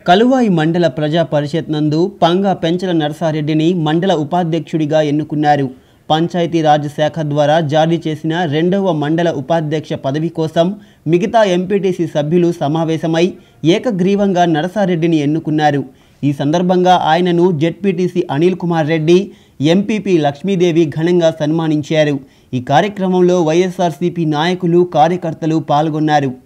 కలువాయి మండల ప్రజా పరిషత్ నందు పంగా పెంచల నరసారెడ్డిని మండల ఉపాధ్యక్షుడిగా ఎన్నుకున్నారు పంచాయతీరాజ్ శాఖ ద్వారా జారీ చేసిన రెండవ మండల ఉపాధ్యక్ష పదవి కోసం మిగతా ఎంపీటీసీ సభ్యులు సమావేశమై ఏకగ్రీవంగా నరసారెడ్డిని ఎన్నుకున్నారు ఈ సందర్భంగా ఆయనను జెడ్పీటీసీ అనిల్ కుమార్ రెడ్డి ఎంపీపీ లక్ష్మీదేవి ఘనంగా సన్మానించారు ఈ కార్యక్రమంలో వైఎస్ఆర్సీపీ నాయకులు కార్యకర్తలు పాల్గొన్నారు